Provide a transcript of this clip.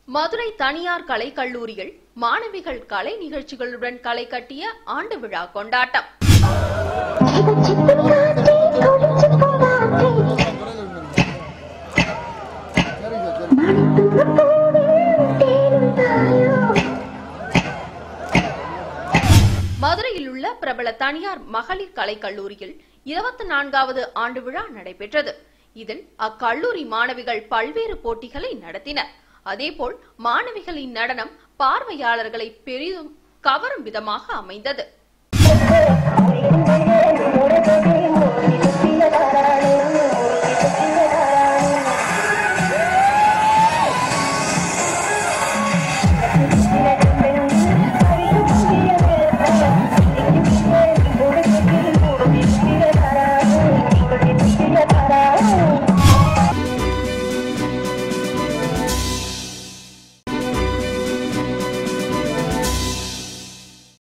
மதுரை தனியார் கலைக் கல்லூரியில் மாணவிகள் கலை நிகழ்ச்சிகளுடன் களை கட்டிய ஆண்டு விழா கொண்டாட்டம் மதுரையில் உள்ள பிரபல தனியார் மகளிர் கலைக் கல்லூரியில் இருபத்தி நான்காவது ஆண்டு விழா நடைபெற்றது இதில் அக்கல்லூரி மாணவிகள் பல்வேறு போட்டிகளை நடத்தினர் அதேபோல் மாணவிகளின் நடனம் பார்வையாளர்களை பெரிதும் கவரும் விதமாக அமைந்தது Thank you.